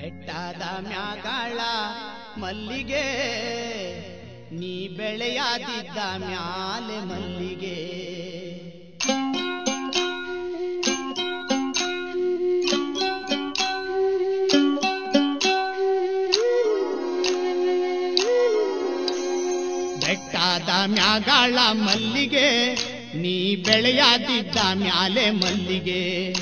ಬೆಟ್ಟದ ಮ್ಯಾಗಳ ಮಲ್ಲಿಗೆ ನೀ ಬೆಳೆಯಾದಿದ್ದ ಮ್ಯಾಲೆ ಮಲ್ಲಿಗೆ ಬೆಟ್ಟದ ಮ್ಯಾಗಳ ಮಲ್ಲಿಗೆ ನೀ ಬೆಳೆಯಾದಿದ್ದ ಮ್ಯಾಲೆ ಮಲ್ಲಿಗೆ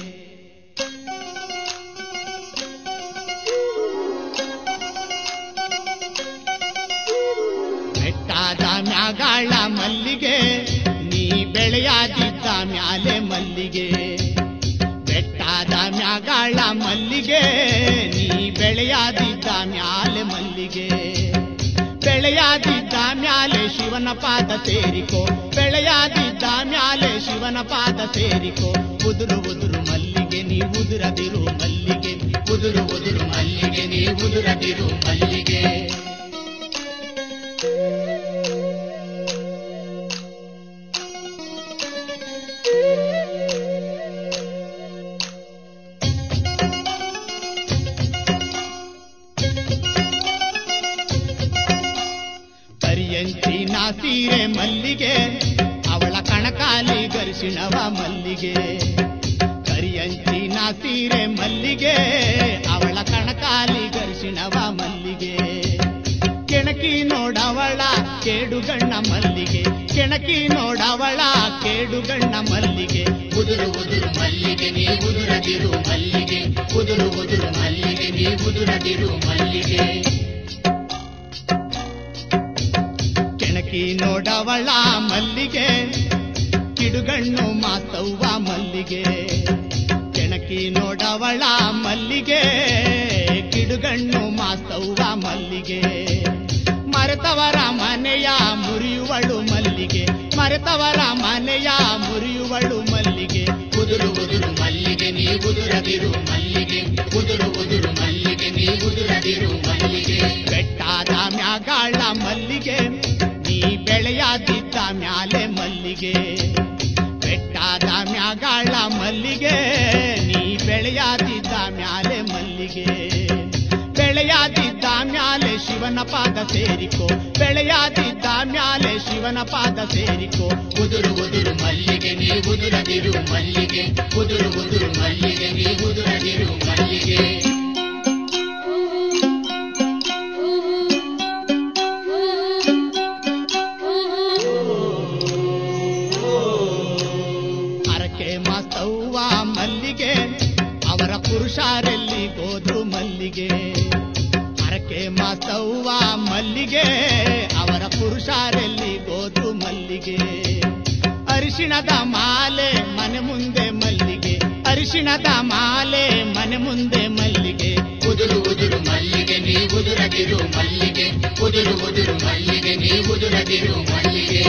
ಬೆಟ್ಟದ ಮ್ಯಾಗಳ ಮಲ್ಲಿಗೆ ನೀ ಬೆಳೆಯಾದಿದ್ದ ಮ್ಯಾಲೆ ಮಲ್ಲಿಗೆ ಬೆಟ್ಟದ ಮ್ಯಾಗಳ ಮಲ್ಲಿಗೆ ನೀ ಬೆಳೆಯಾದಿದ್ದ ಮ್ಯಾಲೆ ಮಲ್ಲಿಗೆ ಬೆಳೆಯಾದಿದ್ದ ಮ್ಯಾಲೆ ಶಿವನ ಪಾದ ಸೇರಿಕೋ ಬೆಳೆಯಾದಿದ್ದ ಮ್ಯಾಲೆ ಶಿವನ ಪಾದ ಸೇರಿಕೋ ಉದುರು ಉದುರು ಮಲ್ಲಿಗೆ ನೀ ಉದುರದಿರು ಮಲ್ಲಿಗೆ ಉದುರು ಉದುರು ಮಲ್ಲಿಗೆ ನೀ ಉದುರದಿರು ಮಲ್ಲಿಗೆ ಕರಿಯಂಚಿನ ಸೀರೆ ಮಲ್ಲಿಗೆ ಅವಳ ಕಣಕಾಲಿ ಗರ್ಷಿಣವ ಮಲ್ಲಿಗೆ ಕರಿಯಂಚಿನ ಸೀರೆ ಮಲ್ಲಿಗೆ ಅವಳ ಕಣಕಾಲಿ ಗರ್ಷಿಣವ ಮಲ್ಲಿಗೆ ಕೆಣಕಿ ನೋಡವಳ ಕೇಡುಗಣ್ಣ ಮಲ್ಲಿಗೆ ಕೆಣಕಿ ನೋಡವಳ ಕೇಡುಗಣ್ಣ ಮಲ್ಲಿಗೆ ಉದುರು ಉದುರು ಮಲ್ಲಿಗೆ ನೀ ಉದುರದಿರು ಮಲ್ಲಿಗೆ ಉದುರು ಉದುರು ಮಲ್ಲಿಗೆ ನೀ ಉದುರದಿರು ಮಲ್ಲಿಗೆ ಕೆಣಕಿ ನೋಡವಳ ಮಲ್ಲಿಗೆ ಕಿಡುಗಣ್ಣು ಮಾತವ್ವ ಮಲ್ಲಿಗೆ ಕೆಣಕಿ ನೋಡವಳ ಮಲ್ಲಿಗೆ ಕಿಡುಗಣ್ಣು ಮಾತವ್ವ ಮಲ್ಲಿಗೆ ಮರೆತವರ ಮನೆಯ ಮುರಿಯುವಳು ಮಲ್ಲಿಗೆ ಮರೆತವರ ಮನೆಯ ಮುರಿಯುವಳು ಮಲ್ಲಿಗೆ ಉದುರು ಉದುರು ಮಲ್ಲಿಗೆ ನೀ ಉದುರದಿರು ಮಲ್ಲಿಗೆ ಉದುರು ಉದುರು ಮಲ್ಲಿಗೆ ನೀ ಉದುರದಿರು ಮಲ್ಲಿಗೆ ಬೆಟ್ಟಾದ ಮ್ಯಾಗಾಳ ಮಲ್ಲಿಗೆ ನೀ ಬೆಳೆಯಾದಿದ್ದ ಮ್ಯಾಲೆ ಮಲ್ಲಿಗೆ ಬೆಟ್ಟಾದ ಮ್ಯಾಗಾಳ ಮಲ್ಲಿಗೆ ನೀ ಬೆಳೆಯಾದಿದ್ದ ಮ್ಯಾಲೆ ಮಲ್ಲಿಗೆ ಬೆಳೆಯಾದಿದ್ದ ಮ್ಯಾಲೆ ಶಿವನ ಪಾದ ಸೇರಿಕೋ ಬೆಳೆಯಾದಿದ್ದ ಮ್ಯಾಲೆ ಶಿವನ ಪಾದ ಸೇರಿಕೋ ಉದುರು ಉದುರು ಮಲ್ಲಿಗೆ ನೀ ಉದುರದಿರು ಮಲ್ಲಿಗೆ ಉದುರು ಉದುರು ಮಲ್ಲಿಗೆ ನೀ ಉದುರದಿರು ಮಲ್ಲಿಗೆ ಹರಕೆ ಮಾತವ್ವ ಮಲ್ಲಿಗೆ ಅವರ ಪುರುಷಾರೆಲ್ಲಿ ಹೋದ್ರು ಮಲ್ಲಿಗೆ ಹರಕೆ ಮಾತವ್ವ ಮಲ್ಲಿಗೆ ಅವರ ಪುರುಷಾರೆಲ್ಲಿ ಹೋದ್ರು ಮಲ್ಲಿಗೆ ಅರಿಶಿಣದ ಮಾಲೆ ಮನೆ ಮುಂದೆ ಮಲ್ಲಿಗೆ ಅರಿಶಿಣದ ಮಾಲೆ ಮನೆ ಮುಂದೆ ಮಲ್ಲಿಗೆ ಉದುರು ಉದುರು ಮಲ್ಲಿಗೆ ನೀ ಉದುರದಿರು ಮಲ್ಲಿಗೆ ಉದುರು ಉದುರು ಮಲ್ಲಿಗೆ ನೀ ಉದುರದಿರು ಮಲ್ಲಿಗೆ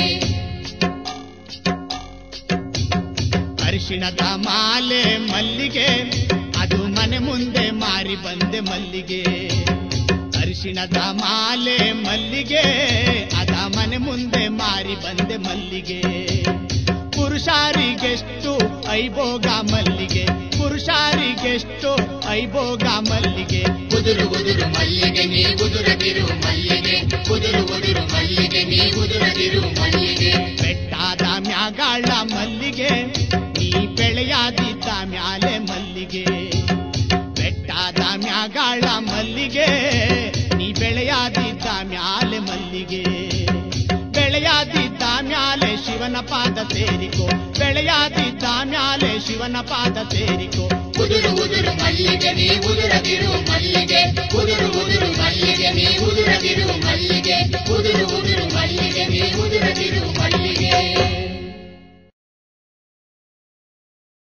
ಅರಿಶಿಣದ ಮಾಲೆ ಮಲ್ಲಿಗೆ ಅದು ಮನೆ ಮುಂದೆ ಮಾರಿ ಬಂದೆ ಮಲ್ಲಿಗೆ ಅರಿಶಿಣದ ಮಾಲೆ ಮಲ್ಲಿಗೆ ಅದ ಮನೆ ಮುಂದೆ ಮಾರಿ ಬಂದೆ ಮಲ್ಲಿಗೆ ಪುರುಷಾರಿಗೆಷ್ಟು ಐಭೋಗ ಮಲ್ಲಿಗೆ ಪುರುಷಾರಿಗೆಷ್ಟು ಐಭೋಗ ಮಲ್ಲಿಗೆ ಉದುರು ಉದುರು ಮಲ್ಲಿಗೆ ನೀ ಉದುರದಿರು ಮಲ್ಲಿಗೆ ಉದುರು ಉದುರು ಮಲ್ಲಿಗೆ ನೀ ಉದುರದಿರು ಮಲ್ಲಿಗೆ ಬೆಟ್ಟಾದ ಮ್ಯಾಗಾಳ ಮಲ್ಲಿಗೆ ನೀ ಬೆಳೆಯಾದಿದ್ದ ಮ್ಯಾಲೆ ಮಲ್ಲಿಗೆ ಬೆಟ್ಟಾದ ಮ್ಯಾಗಾಳ ಮಲ್ಲಿಗೆ ನೀ ಬೆಳೆಯಾದಿದ್ದ ಮ್ಯಾಲೆ ಮಲ್ಲಿಗೆ ಬೆಳೆಯಾದಿದ್ದ ಮ್ಯಾಲೆ ಶಿವನ ಪಾದ ಸೇರಿಕೋ ಬೆಳೆಯಾದಿದ್ದ ಮ್ಯಾಲೆ ಶಿವನ ಪಾದ ಸೇರಿಕೋ ಉದುರು ಉದುರು ಮಲ್ಲಿಗೆ ನೀ ಉದುರದಿರು ಮಲ್ಲಿಗೆ ಉದುರು ಉದುರು ಮಲ್ಲಿಗೆ ನೀ ಉದುರದಿರು ಮಲ್ಲಿಗೆ